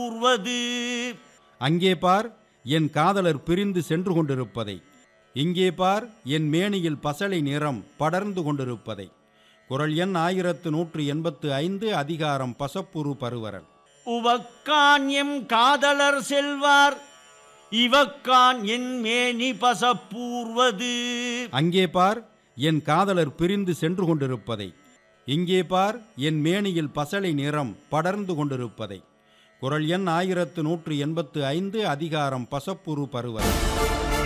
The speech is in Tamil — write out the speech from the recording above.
கூறுவது அங்கே பார் என் காதலர் பிரிந்து சென்று கொண்டிருப்பதை இங்கே பார் என் மேனியில் பசலை நிறம் படர்ந்து கொண்டிருப்பதை குரல் எண் ஆயிரத்து நூற்று எண்பத்து ஐந்து அதிகாரம் பசப்புரு பருவரல் உவக்கான் எம் காதலர் செல்வார் இவக்கான் என் மேனி பசப்பூர்வது அங்கே பார் என் காதலர் பிரிந்து சென்று கொண்டிருப்பதை இங்கே பார் என் மேனியில் பசலை நிறம் படர்ந்து கொண்டிருப்பதை குரல் எண் ஆயிரத்து நூற்று எண்பத்து ஐந்து அதிகாரம் பசப்புரு பருவரல்